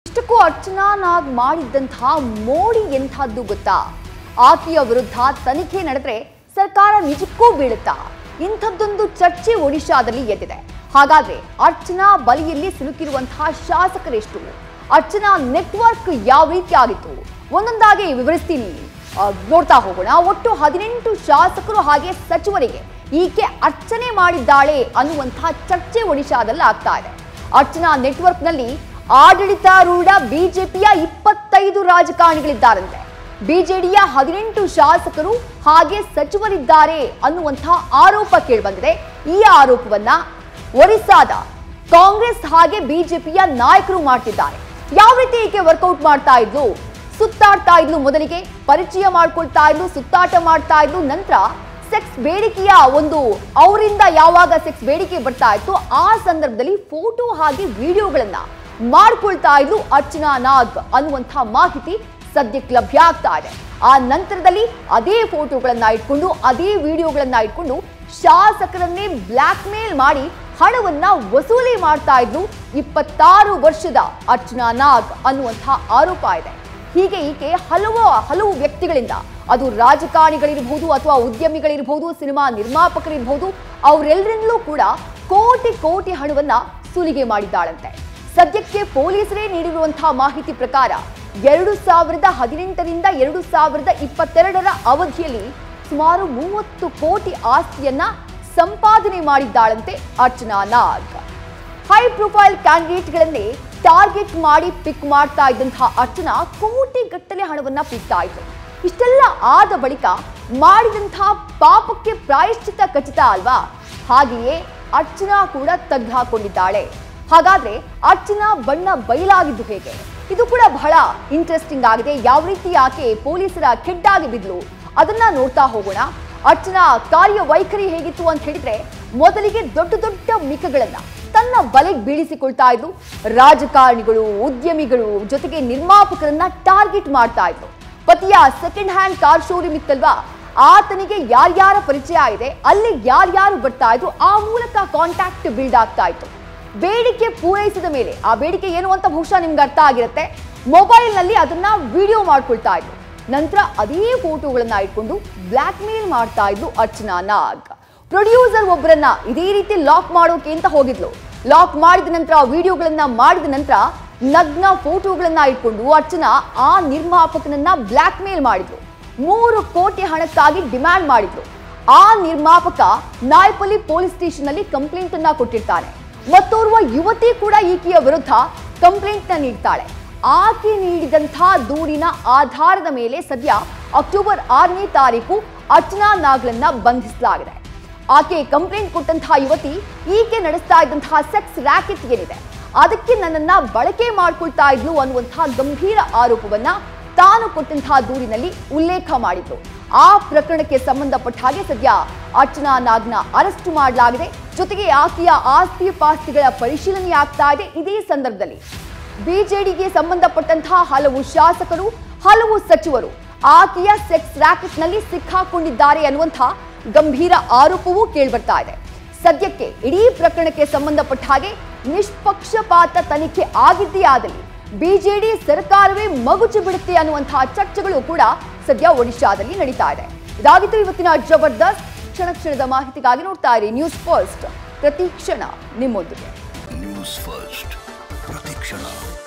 ಇಷ್ಟಕ್ಕೂ ಅರ್ಚನಾ ನಾಗ್ ಮಾಡಿದ್ದಂತಹ ಮೋಡಿ ಎಂಥದ್ದು ಗೊತ್ತಾ ಆಕೆಯ ವಿರುದ್ಧ ತನಿಖೆ ನಡೆದ್ರೆ ಸರ್ಕಾರ ನಿಜಕ್ಕೂ ಬೀಳುತ್ತಾ ಇಂಥದ್ದೊಂದು ಚರ್ಚೆ ಒಡಿಶಾದಲ್ಲಿ ಎದ್ದಿದೆ ಹಾಗಾದ್ರೆ ಅರ್ಚನಾ ಬಲಿಯಲ್ಲಿ ಸಿಲುಕಿರುವಂತಹ ಶಾಸಕರೆಷ್ಟು ಅರ್ಚನಾ ನೆಟ್ವರ್ಕ್ ಯಾವ ರೀತಿ ಆಗಿತ್ತು ಒಂದೊಂದಾಗಿ ವಿವರಿಸ್ತೀನಿ ಆ, ನೋಡ್ತಾ ಹೋಗೋಣ ಒಟ್ಟು ಹದಿನೆಂಟು ಶಾಸಕರು ಹಾಗೆ ಸಚಿವರಿಗೆ ಈಕೆ ಅರ್ಚನೆ ಮಾಡಿದ್ದಾಳೆ ಅನ್ನುವಂತಹ ಚರ್ಚೆ ಒಡಿಶಾದಲ್ಲಿ ಆಗ್ತಾ ಇದೆ ಅರ್ಚನಾ ನೆಟ್ವರ್ಕ್ನಲ್ಲಿ ಆಡಳಿತಾರೂಢ ಬಿಜೆಪಿಯ ಇಪ್ಪತ್ತೈದು ರಾಜಕಾರಣಿಗಳಿದ್ದಾರಂತೆ ಬಿಜೆಡಿಯ ಹದಿನೆಂಟು ಶಾಸಕರು ಹಾಗೆ ಸಚಿವರಿದ್ದಾರೆ ಅನ್ನುವಂತಹ ಆರೋಪ ಕೇಳಿಬಂದಿದೆ ಈ ಆರೋಪವನ್ನ ಒರಿಸ್ಸಾದ ಕಾಂಗ್ರೆಸ್ ಹಾಗೆ ಬಿಜೆಪಿಯ ನಾಯಕರು ಮಾಡ್ತಿದ್ದಾರೆ ಯಾವ ರೀತಿ ಈಕೆ ವರ್ಕೌಟ್ ಮಾಡ್ತಾ ಇದ್ಲು ಸುತ್ತಾಡ್ತಾ ಇದ್ಲು ಮೊದಲಿಗೆ ಪರಿಚಯ ಮಾಡ್ಕೊಳ್ತಾ ಇದ್ಲು ಸುತ್ತಾಟ ಮಾಡ್ತಾ ಇದ್ಲು ನಂತರ ಸೆಕ್ಸ್ ಬೇಡಿಕೆಯ ಒಂದು ಅವರಿಂದ ಯಾವಾಗ ಸೆಕ್ಸ್ ಬೇಡಿಕೆ ಬರ್ತಾ ಇತ್ತು ಆ ಸಂದರ್ಭದಲ್ಲಿ ಫೋಟೋ ಹಾಗೆ ವಿಡಿಯೋಗಳನ್ನ ಮಾಡ್ಕೊಳ್ತಾ ಇದ್ಲು ಅರ್ಚನಾ ನಾಗ್ ಅನ್ನುವಂಥ ಮಾಹಿತಿ ಸದ್ಯಕ್ಕೆ ಲಭ್ಯ ಆಗ್ತಾ ಇದೆ ಆ ನಂತರದಲ್ಲಿ ಅದೇ ಫೋಟೋಗಳನ್ನ ಇಟ್ಕೊಂಡು ಅದೇ ವಿಡಿಯೋಗಳನ್ನ ಇಟ್ಕೊಂಡು ಶಾಸಕರನ್ನೇ ಬ್ಲಾಕ್ ಮೇಲ್ ಮಾಡಿ ಹಣವನ್ನ ವಸೂಲಿ ಮಾಡ್ತಾ ಇದ್ಲು ಇಪ್ಪತ್ತಾರು ವರ್ಷದ ಅರ್ಚನಾ ನಾಗ್ ಅನ್ನುವಂಥ ಆರೋಪ ಇದೆ ಹೀಗೆ ಈಕೆ ಹಲವು ಹಲವು ವ್ಯಕ್ತಿಗಳಿಂದ ಅದು ರಾಜಕಾರಣಿಗಳಿರ್ಬಹುದು ಅಥವಾ ಉದ್ಯಮಿಗಳಿರ್ಬಹುದು ಸಿನಿಮಾ ನಿರ್ಮಾಪಕರಿರ್ಬಹುದು ಅವರೆಲ್ಲರಿಂದಲೂ ಕೂಡ ಕೋಟಿ ಕೋಟಿ ಹಣವನ್ನ ಸುಲಿಗೆ ಮಾಡಿದ್ದಾಳಂತೆ ಸದ್ಯಕ್ಕೆ ಪೊಲೀಸರೇ ನೀಡಿರುವಂತಹ ಮಾಹಿತಿ ಪ್ರಕಾರ ಎರಡು ಸಾವಿರದ ಹದಿನೆಂಟರಿಂದ ಎರಡು ಸಾವಿರದ ಇಪ್ಪತ್ತೆರಡರ ಅವಧಿಯಲ್ಲಿ ಸುಮಾರು ಮೂವತ್ತು ಕೋಟಿ ಆಸ್ತಿಯನ್ನ ಸಂಪಾದನೆ ಮಾಡಿದ್ದಾಳಂತೆ ಅರ್ಚನಾ ನಾಗ್ ಹೈ ಪ್ರೊಫೈಲ್ ಕ್ಯಾಂಡಿಡೇಟ್ಗಳನ್ನೇ ಟಾರ್ಗೆಟ್ ಮಾಡಿ ಪಿಕ್ ಮಾಡ್ತಾ ಇದ್ದಂತಹ ಅರ್ಚನಾ ಕೋಟಿ ಗಟ್ಟಲೆ ಹಣವನ್ನ ಪಿಕ್ತಾ ಇದ್ರು ಇಷ್ಟೆಲ್ಲ ಆದ ಬಳಿಕ ಮಾಡಿದಂತಹ ಪಾಪಕ್ಕೆ ಪ್ರಾಯಶ್ಚಿತ್ತ ಖಚಿತ ಅಲ್ವಾ ಹಾಗೆಯೇ ಅರ್ಚನಾ ಕೂಡ ತಗ್ಗು ಹಾಕೊಂಡಿದ್ದಾಳೆ ಹಾಗಾದ್ರೆ ಅರ್ಚನಾ ಬಣ್ಣ ಬಯಲಾಗಿದ್ದು ಹೇಗೆ ಇದು ಕೂಡ ಬಹಳ ಇಂಟ್ರೆಸ್ಟಿಂಗ್ ಆಗಿದೆ ಯಾವ ರೀತಿ ಆಕೆ ಪೊಲೀಸರ ಕೆಡ್ಡಾಗಿ ಬಿದ್ಲು ಅದನ್ನ ನೋಡ್ತಾ ಹೋಗೋಣ ಅರ್ಚನಾ ಕಾರ್ಯವೈಖರಿ ಹೇಗಿತ್ತು ಅಂತ ಹೇಳಿದ್ರೆ ಮೊದಲಿಗೆ ದೊಡ್ಡ ದೊಡ್ಡ ಮಿಕಗಳನ್ನ ತನ್ನ ಬಲೆಗೆ ಬೀಳಿಸಿಕೊಳ್ತಾ ಇದ್ಲು ರಾಜಕಾರಣಿಗಳು ಉದ್ಯಮಿಗಳು ಜೊತೆಗೆ ನಿರ್ಮಾಪಕರನ್ನ ಟಾರ್ಗೆಟ್ ಮಾಡ್ತಾ ಇದ್ಲು ಪತಿಯ ಸೆಕೆಂಡ್ ಹ್ಯಾಂಡ್ ಕಾರ್ ಶೋರೂಮ್ ಇತ್ತಲ್ವಾ ಆತನಿಗೆ ಯಾರ್ಯಾರ ಪರಿಚಯ ಇದೆ ಅಲ್ಲಿ ಯಾರ್ಯಾರು ಬರ್ತಾ ಇದ್ರು ಆ ಮೂಲಕ ಕಾಂಟ್ಯಾಕ್ಟ್ ಬಿಲ್ಡ್ ಆಗ್ತಾ ಇತ್ತು ಬೇಡಿಕೆ ಪೂರೈಸಿದ ಮೇಲೆ ಆ ಬೇಡಿಕೆ ಏನು ಅಂತ ಬಹುಶಃ ನಿಮ್ಗೆ ಅರ್ಥ ಆಗಿರುತ್ತೆ ಮೊಬೈಲ್ ನಲ್ಲಿ ಅದನ್ನ ವಿಡಿಯೋ ಮಾಡ್ಕೊಳ್ತಾ ಇದ್ರು ನಂತರ ಅದೇ ಫೋಟೋಗಳನ್ನ ಇಟ್ಕೊಂಡು ಬ್ಲಾಕ್ ಮೇಲ್ ಮಾಡ್ತಾ ಇದ್ಲು ಅರ್ಚನಾ ನಾಗ್ ಪ್ರೊಡ್ಯೂಸರ್ ಒಬ್ಬರನ್ನ ಇದೇ ರೀತಿ ಲಾಕ್ ಮಾಡೋಕೆ ಅಂತ ಹೋಗಿದ್ಲು ಲಾಕ್ ಮಾಡಿದ ನಂತರ ವಿಡಿಯೋಗಳನ್ನ ಮಾಡಿದ ನಂತರ ನಗ್ನ ಫೋಟೋಗಳನ್ನ ಇಟ್ಕೊಂಡು ಅರ್ಚನಾ ಆ ನಿರ್ಮಾಪಕನನ್ನ ಬ್ಲಾಕ್ ಮೇಲ್ ಮಾಡಿದ್ಲು ಮೂರು ಕೋಟಿ ಹಣಕ್ಕಾಗಿ ಡಿಮ್ಯಾಂಡ್ ಮಾಡಿದ್ರು ಆ ನಿರ್ಮಾಪಕ ನಾಯ್ಪಲ್ಲಿ ಪೊಲೀಸ್ ಸ್ಟೇಷನ್ ನಲ್ಲಿ ಕಂಪ್ಲೇಂಟ್ ಅನ್ನ ಕೊಟ್ಟಿರ್ತಾನೆ ಮತ್ತೋರ್ವ ಯುವತಿ ಕೂಡ ಈಕೆಯ ವಿರುದ್ಧ ಕಂಪ್ಲೇಂಟ್ ನ ನೀಡ್ತಾಳೆ ಆಕೆ ನೀಡಿದಂಥ ದೂರಿನ ಆಧಾರದ ಮೇಲೆ ಸದ್ಯ ಅಕ್ಟೋಬರ್ ಆರನೇ ತಾರೀಕು ಅರ್ಚನಾ ನಾಗ್ಲನ್ನ ಬಂಧಿಸಲಾಗಿದೆ ಆಕೆ ಕಂಪ್ಲೇಂಟ್ ಕೊಟ್ಟಂತಹ ಯುವತಿ ಈಕೆ ನಡೆಸ್ತಾ ಇದ್ದಂತಹ ಸೆಕ್ಸ್ ರ್ಯಾಕೆಟ್ ಏನಿದೆ ಅದಕ್ಕೆ ನನ್ನನ್ನ ಬಳಕೆ ಮಾಡ್ಕೊಳ್ತಾ ಇದ್ಲು ಅನ್ನುವಂತಹ ಗಂಭೀರ ಆರೋಪವನ್ನ ತಾನು ಕೊಟ್ಟಂತಹ ದೂರಿನಲ್ಲಿ ಉಲ್ಲೇಖ ಮಾಡಿದ್ರು ಆ ಪ್ರಕರಣಕ್ಕೆ ಸಂಬಂಧಪಟ್ಟ ಹಾಗೆ ಸದ್ಯ ಅರ್ಚನಾ ನಾಗ್ನ ಅರೆಸ್ಟ್ ಮಾಡಲಾಗಿದೆ ಜೊತೆಗೆ ಆಕೆಯ ಆಸ್ತಿ ಪಾಸ್ತಿಗಳ ಪರಿಶೀಲನೆ ಆಗ್ತಾ ಇದೆ ಇದೇ ಸಂದರ್ಭದಲ್ಲಿ ಬಿಜೆಡಿಗೆ ಸಂಬಂಧಪಟ್ಟಂತಹ ಹಲವು ಶಾಸಕರು ಹಲವು ಸಚಿವರು ಆಕೆಯ ಸೆಕ್ಸ್ ರ್ಯಾಕೆಟ್ನಲ್ಲಿ ಸಿಕ್ಕಾಕೊಂಡಿದ್ದಾರೆ ಅನ್ನುವಂಥ ಗಂಭೀರ ಆರೋಪವೂ ಕೇಳ್ಬರ್ತಾ ಇದೆ ಸದ್ಯಕ್ಕೆ ಇಡೀ ಪ್ರಕರಣಕ್ಕೆ ಸಂಬಂಧಪಟ್ಟ ಹಾಗೆ ನಿಷ್ಪಕ್ಷಪಾತ ತನಿಖೆ ಆಗಿದ್ದೇ ಆದಲ್ಲಿ ಬಿಜೆಡಿ ಸರ್ಕಾರವೇ ಮಗುಚಿ ಬಿಡುತ್ತೆ ಅನ್ನುವಂತಹ ಚರ್ಚೆಗಳು ಕೂಡ ಸದ್ಯ ಒಡಿಶಾದಲ್ಲಿ ನಡೀತಾ ಇದೆ ಇದಾಗಿತ್ತು ಇವತ್ತಿನ ಜಬರ್ದಸ್ತ್ ಕ್ಷಣ ಕ್ಷಣದ ಮಾಹಿತಿಗಾಗಿ ನೋಡ್ತಾ ಇರಿ ನ್ಯೂಸ್ ಫಸ್ಟ್ ಪ್ರತಿ ಕ್ಷಣ ನಿಮ್ಮೊಂದಿಗೆ ನ್ಯೂಸ್ ಫಸ್ಟ್ ಪ್ರತಿಕ್ಷಣ